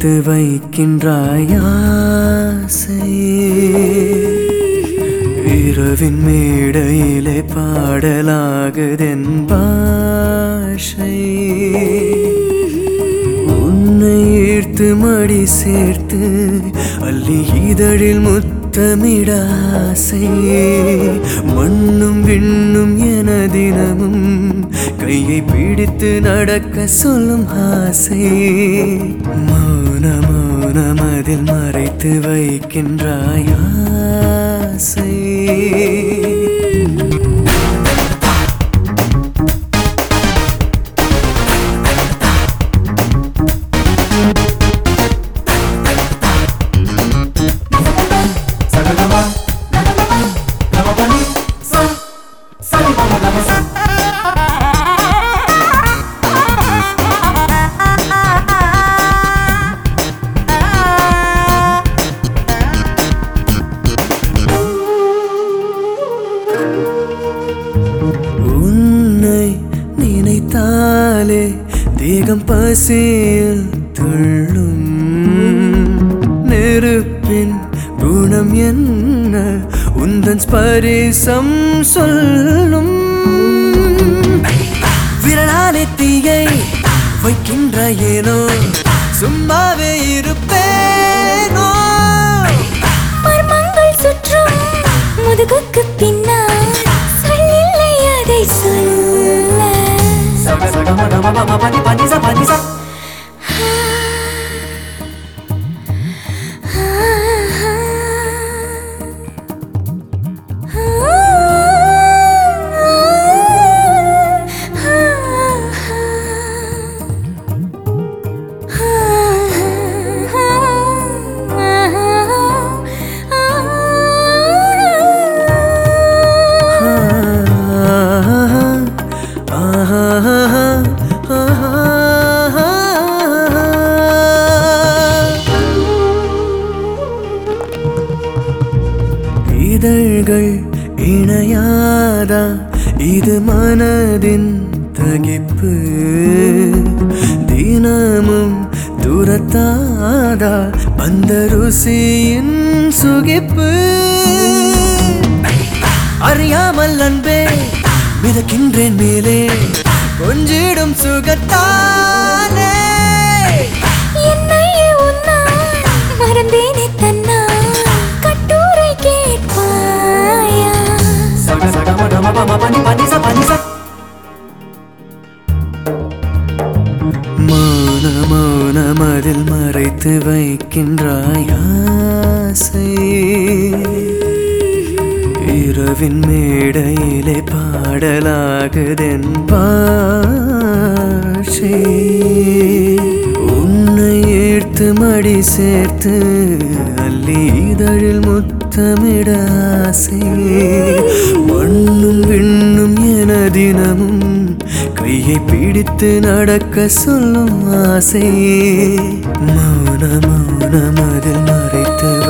மறைத்து வைக்கின்றாய் ஆசையே இரவின் மேடையிலே பாடலாகுதென் பாஷை உன்னை ஈர்த்து மடி சேர்த்து அள்ளி இதழில் முத்தமிடாசை மண்ணும் விண்ணும் என தினமும் கையை பிடித்து நடக்க சொல்லும் ஆசை மௌன மௌனம் அதில் மறைத்து வைக்கின்றாய் ஆசை உன்னை நினைத்தாலே தேகம் பசியில் துள்ளும் நெருப்பின் குணம் என்ன உந்தன் ஸ்பரிசம் சொல்லும் விரலாலே தீயை வைக்கின்ற ஏனோ சும்மாவே இருப்பேனோ மர்மங்கள் சுற்றும் முதுகுக்கு பின்னால் சொல்லில்லை அதை சொல்ல இதழ்கள் இணையாதா இது மனதின் தகிப்பு தினமும் துரத்தாதா அந்த ருசியின் சுகிப்பு அறியாமல் அன்பே மிதக்கின்றேன் மேலே கொஞ்சிடும் சுகத்தானே என்னையே உன்னால் மறந்தேனே தன்னால் கட்டுரை கேட்பாயா மௌன மௌனம் அதில் மறைத்து வைக்கின்றாய் ஆசை இரவின் மேடையிலே பாடலாகுதென் பாஷை உன்னை ஈர்த்து மடி சேர்த்து அள்ளி இதழில் முத்தமிட ஆசை மண்ணும் விண்ணும் என தினமும் கையை பிடித்து நடக்க சொல்லும் ஆசை மௌன மௌனம் அதில் மறைத்து